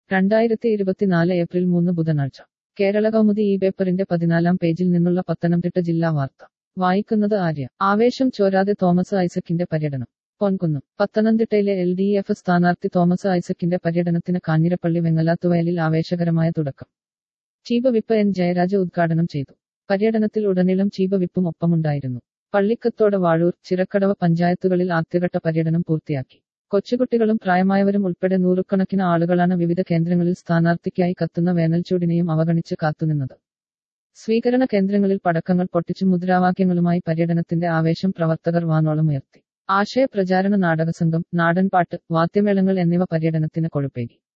രണ്ടായിരത്തി ഇരുപത്തിനാല് ഏപ്രിൽ മൂന്ന് ബുധനാഴ്ച കേരള കൗമുദി ഈ പേപ്പറിന്റെ പതിനാലാം പേജിൽ നിന്നുള്ള പത്തനംതിട്ട ജില്ലാ വാർത്ത വായിക്കുന്നത് ആര്യ ആവേശം ചോരാതെ തോമസ് ഐസക്കിന്റെ പര്യടനം പൊൻകുന്നം പത്തനംതിട്ടയിലെ എൽ ഡി എഫ് സ്ഥാനാർത്ഥി തോമസ് ഐസക്കിന്റെ പര്യടനത്തിന് കാഞ്ഞിരപ്പള്ളി വെങ്ങലാത്തുവയലിൽ ആവേശകരമായ തുടക്കം ചീഫ് വിപ്പ് എൻ ജയരാജ ഉദ്ഘാടനം ചെയ്തു പര്യടനത്തിൽ ഉടനീളം ചീഫ് വിപ്പും ഒപ്പമുണ്ടായിരുന്നു പള്ളിക്കത്തോട് വാഴൂർ ചിറക്കടവ പഞ്ചായത്തുകളിൽ ആദ്യഘട്ട പര്യടനം പൂർത്തിയാക്കി കൊച്ചുകുട്ടികളും പ്രായമായവരും ഉൾപ്പെടെ നൂറുകണക്കിന് ആളുകളാണ് വിവിധ കേന്ദ്രങ്ങളിൽ സ്ഥാനാർത്ഥിക്കായി കത്തുന്ന വേനൽച്ചൂടിനെയും അവഗണിച്ച് കാത്തുനിന്നത് സ്വീകരണ കേന്ദ്രങ്ങളിൽ പടക്കങ്ങൾ പൊട്ടിച്ചു മുദ്രാവാക്യങ്ങളുമായി പര്യടനത്തിന്റെ ആവേശം പ്രവർത്തകർ വാനോളം ഉയർത്തി ആശയ പ്രചാരണ നാടകസംഘം നാടൻപാട്ട് വാദ്യമേളങ്ങൾ എന്നിവ പര്യടനത്തിന് കൊഴുപ്പേകി